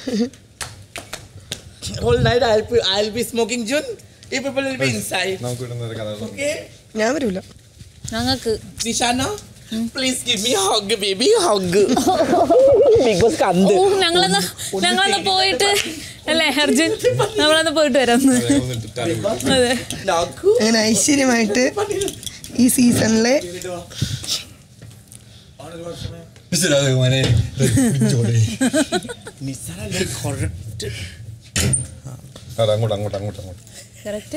Whole night I'll be, I'll be smoking Jun. You people will be inside. നമുക്ക് ഇടുന്നൊരു കഥ Okay? ഞാൻ വരൂല ഞങ്ങൾക്ക് Dishana, please give me a hug, baby. Hug. Big Boss കണ്ട്. ഓ ഞങ്ങളന്ന് ഞങ്ങളന്ന് പോയിട്ട് അല്ലേ അർജുൻ നമ്മളന്ന് പോയിട്ട് വരാം ഒന്ന്. അതെ നാക്കു. അങ്ങനെ ഐശ്വര്യമായിട്ട് ഈ സീസണിലെ നിസാര like correct. അതെ അങ്ങോട്ട് അങ്ങോട്ട് അങ്ങോട്ട് അങ്ങോട്ട് കറക്റ്റ്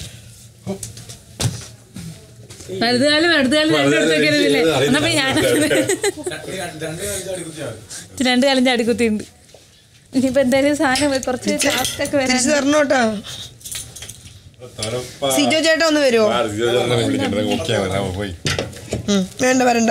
വലതുകാലം ഇടതുകാലം രണ്ടും എടുത്തേക്കരുതില്ലേ എന്നപ്പോ ഞാൻ രണ്ട് കാലം ചാടിക്കുത്തിയുണ്ട് ഇനിയിപ്പോ എന്തായാലും സാധനം പോയി കുറച്ച് ടാസ്ക് ഒക്കെ വരാൻ തിരിച്ചു തരണോട്ടാ സിജോ ചേട്ടാ ഒന്ന് വരുമോ പോയി ഉം, വേണ്ട വരണ്ട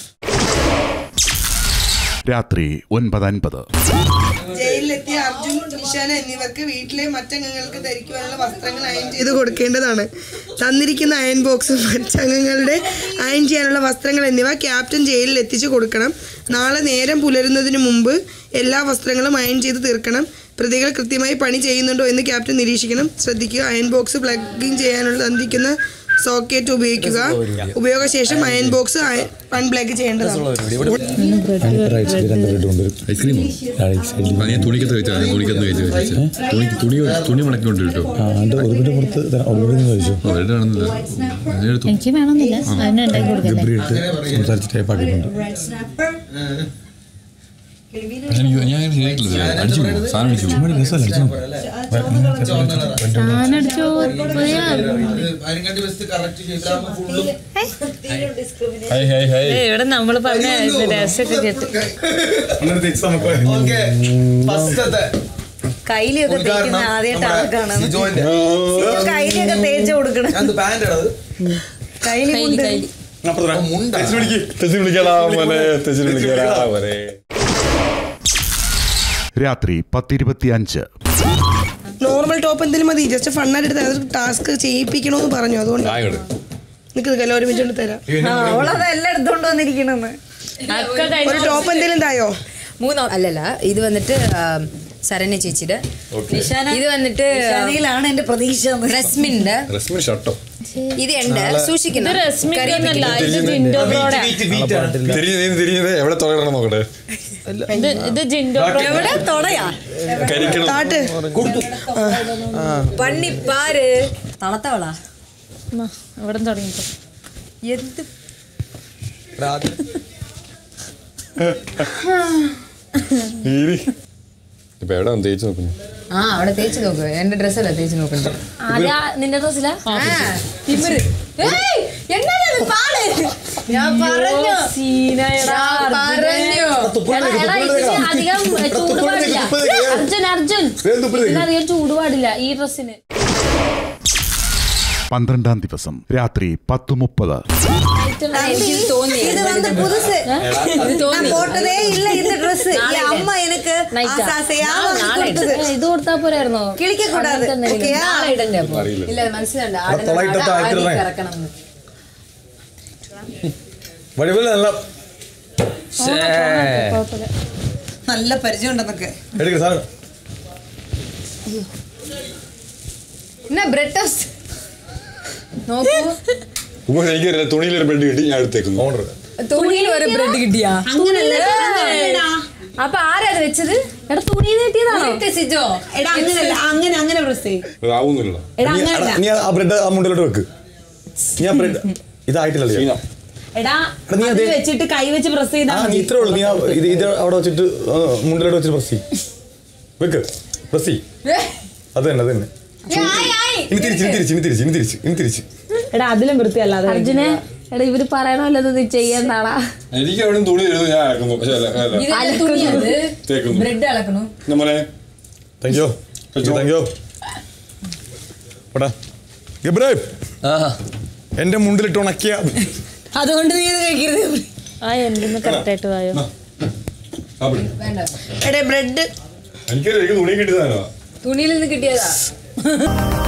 രാത്രി ഒൻപത് അൻപത് ജയിലിലെത്തിയ അർജുൻ നിഷാന എന്നിവർക്ക് വീട്ടിലെ മറ്റംഗങ്ങൾക്ക് ധരിക്കുവാനുള്ള വസ്ത്രങ്ങൾ അയൺ ചെയ്ത് കൊടുക്കേണ്ടതാണ് തന്നിരിക്കുന്ന അയൺ ബോക്സും മറ്റംഗങ്ങളുടെ അയൺ ചെയ്യാനുള്ള വസ്ത്രങ്ങൾ എന്നിവ ക്യാപ്റ്റൻ ജയിലിൽ എത്തിച്ചു കൊടുക്കണം നാളെ നേരം പുലരുന്നതിന് മുമ്പ് എല്ലാ വസ്ത്രങ്ങളും അയൺ ചെയ്ത് തീർക്കണം പ്രതികൾ കൃത്യമായി പണി ചെയ്യുന്നുണ്ടോ എന്ന് ക്യാപ്റ്റൻ നിരീക്ഷിക്കണം ശ്രദ്ധിക്കുക അയൺ ബോക്സ് പ്ലഗിങ് ചെയ്യാനുള്ള തന്നിരിക്കുന്ന സോക്കറ്റ് ഉപയോഗിക്കുക ഉപയോഗശേഷം അയൺ ബോക്സ് അൺപ്ലഗ് ചെയ്യേണ്ടതാണ് ഐസ്ക്രീമോ ഞാൻ തുണിക്കത്ത് കഴിച്ചാൽ തുണിക്കത്ത് കഴിച്ച് കഴിച്ചു തുണി തുണി തുണി മടക്കിക്കൊണ്ട് കിട്ടും ഒരു മിനിറ്റ് പുറത്ത് തരാം ഒരു മിനിറ്റ് കഴിച്ചു അവരുടെ കാണുന്നില്ല അതിനെടുത്തു എനിക്ക് വേണമെന്നില്ല അതിനെ ഉണ്ടാക്കി കൊടുക്കല്ലേ ഗബ്രി ഇട്ട് സംസാരിച്ച് ടൈപ്പാക്കിയിട്ടുണ്ട് പക്ഷെ എനിക്ക് ഞാൻ അങ്ങനെ ശരിയായിട്ടില്ല അടിച്ചു പോകും സാധനം അടിച്ചു പോകും ഒരു രസമല്ല സാധനം അടിച്ചോ പോയാ ഹൈ ഹൈ ഹൈ ഏയ്, ഇവിടെ നമ്മൾ പറഞ്ഞ രഹസ്യമൊക്കെ കേട്ട് കയ്യിലൊക്കെ തേക്കുന്ന ആദ്യമായിട്ടാണ് കാണുന്നത് കയ്യിലൊക്കെ തേച്ച് കൊടുക്കണം കയ്യില് കയ്യിൽ കയ്യിൽ രാത്രി പത്തിരുപത്തിയഞ്ച് നോർമൽ ടോപ്പ് എന്തെങ്കിലും മതി ജസ്റ്റ് ഫണ്ണായിട്ട് എടുത്താൽ അതൊരു ടാസ്ക് ചെയ്യിപ്പിക്കണമെന്ന് പറഞ്ഞു അതുകൊണ്ട് നിൽക്കുന്നത് കല്ലോ ഒരുമിച്ച് കൊണ്ട് തരാം ആ, അവളതെല്ലാം എടുത്തോണ്ട് വന്നിരിക്കണെന്ന് ഒരു ടോപ്പ് എന്തെങ്കിലും തായോ മൂന്നോ അല്ലല്ല ഇത് വന്നിട്ട് ആ, ശരണ്യ ചേച്ചിയുടെ ഇത് വന്നിട്ട് ഷാനിയിലാണ് എന്റെ പ്രതീക്ഷ എന്ന്. റസ്മിന്റെ റസ്മിൻ ഷർട്ടോ ഇത് എന്റെ ഇത് സൂക്ഷിക്കുന്ന രശ്മിക്കൊന്നല്ല ഇത് ജിൻഡോ ബ്രോടെ തിരിഞ്ഞ് നീ തിരിഞ്ഞത് എവിടെ തുടരണം നോക്കട്ടെ ഇത് ഇത് ജിൻഡോ ബ്രോ എവിടെ തൊടയാ കരിക്കണം താട്ട് പണ്ണിപ്പാര് തണുത്തവളാ ഇവിടെ തുടങ്ങിട്ടോ എന്ത് ഇപ്പൊ എവിടെ തേച്ച് നോക്കുന്നു ആ അവിടെ തേച്ച് നോക്ക് എന്റെ ഡ്രസ്സല്ല തേച്ച് നോക്കണ്ട ആദ്യ നിന്റെ ഡ്രസ്സിലാ ഇവര് ഏയ്, എന്നാണ് ഇത് പാല്? ഞാൻ പറഞ്ഞു സീനയടാ ഞാൻ പറഞ്ഞു എടാ, എടാ, ഇതിന് അധികം ഏ, ചൂട് പാടില്ല അർജുൻ അർജുൻ ഇതിനധികം ചൂട് പാടില്ല ഈ ഡ്രസ്സിന് പന്ത്രണ്ടാം ദിവസം രാത്രി പത്ത് മുപ്പത് എനിക്ക് തോന്നി ഇത് வந்து புதுசு நான் போட்டதே இல்ல இந்த Dress நாளை என் அம்மா எனக்கு നൈറ്റാ ஆசையா வாங்கி നാളെ கொடுத்தது ഏ, ഇത് കൊടുത്താ പോരായിരുന്നോ கிழிக்க கூடாது ஓகேயா നാളെ ഇടണ്ടേ അപ്പൊ ഇല്ല മനസ്സിലുണ്ട് തൊള്ളയിട്ടത്ത് ആയിട്ടിടണേ. ഇറക്കണം എന്ന് വടിവിൽ നല്ല കുഴപ്പമില്ല നല്ല പരിചയം ഉണ്ടെന്നൊക്കെ എടുക്കുക സാധനം എന്നാ ബ്രെഡ് ടോസ്റ്റ് നോക്കൂ ഉമ്മ എനിക്കറിയില്ല തുണിയിലൊരു ബ്രെഡ് കിട്ടി ഞാൻ എടുത്തേക്കുന്നു ഓർഡർ തുണിയിൽ ഒരു ബ്രെഡ് കിട്ടിയാ അപ്പൊ ആരാ അത് വെച്ചത് എടാ തുണി നീട്ടിയതാണോ ഉരുട്ട് സിജോ എടാ അങ്ങനല്ല അങ്ങനെ അങ്ങനെ പ്രസ് ചെയ്യും അതാവുന്നില്ല എടാ അങ്ങനല്ല നീ ആ ബ്രെഡ് ആ മുണ്ടിലോട്ട് വെക്ക് നീ ആ ബ്രെഡ് ഇതായിട്ടില്ലല്ലോ എടാ എടാ, നീ അത് അതേ- വെച്ചിട്ട് കൈ വെച്ച് പ്രസ് ചെയ്താൽ ആ മതി ഇത്രേ ഉള്ളൂ നീ ആ ഇത് ഇത് അവിടെ വെച്ചിട്ട് ആ, മുണ്ടിലോട്ട് വെച്ചിട്ട് പ്രസ് ചെയ്യ് വെക്ക് പ്രസ് ചെയ്യ് അത് തന്നെ അത് തന്നെ ഇനി തിരിച്ച് ഇനി തിരിച്ച് ഇനി തിരിച്ച് ഇനി തിരിച്ച് ഇനി തിരിച്ച് എടാ അതിലും വൃത്തിയല്ലാതെ അർജുനെ എടാ ഇവര് പറയണല്ലോ ഇത് നീ ചെയ്യണ്ടാടാ എനിക്ക് അവിടെ തുണി എഴുതും ഞാൻ അയക്കുന്നു പക്ഷെ അല്ല അല്ല ഇത് തുണിയത് തേക്കുന്നു ബ്രെഡ് അളക്കണു നമ്മളെ താങ്ക് യു താങ്ക് യു പോടാ ഗബ്രേ എന്റെ മുണ്ടിലിട്ട് ഉണക്കിയ അതുകൊണ്ട് നീ ഇത് കഴിക്കരുത് ആ എന്തെന്ന് കറക്റ്റ് ആയിട്ട് വായോ വേണ്ട എടേ ബ്രെഡ് എനിക്കറിയാം എനിക്ക് തുണി കിട്ടിയതാണോ തുണിയിൽ നിന്ന് കിട്ടിയതാ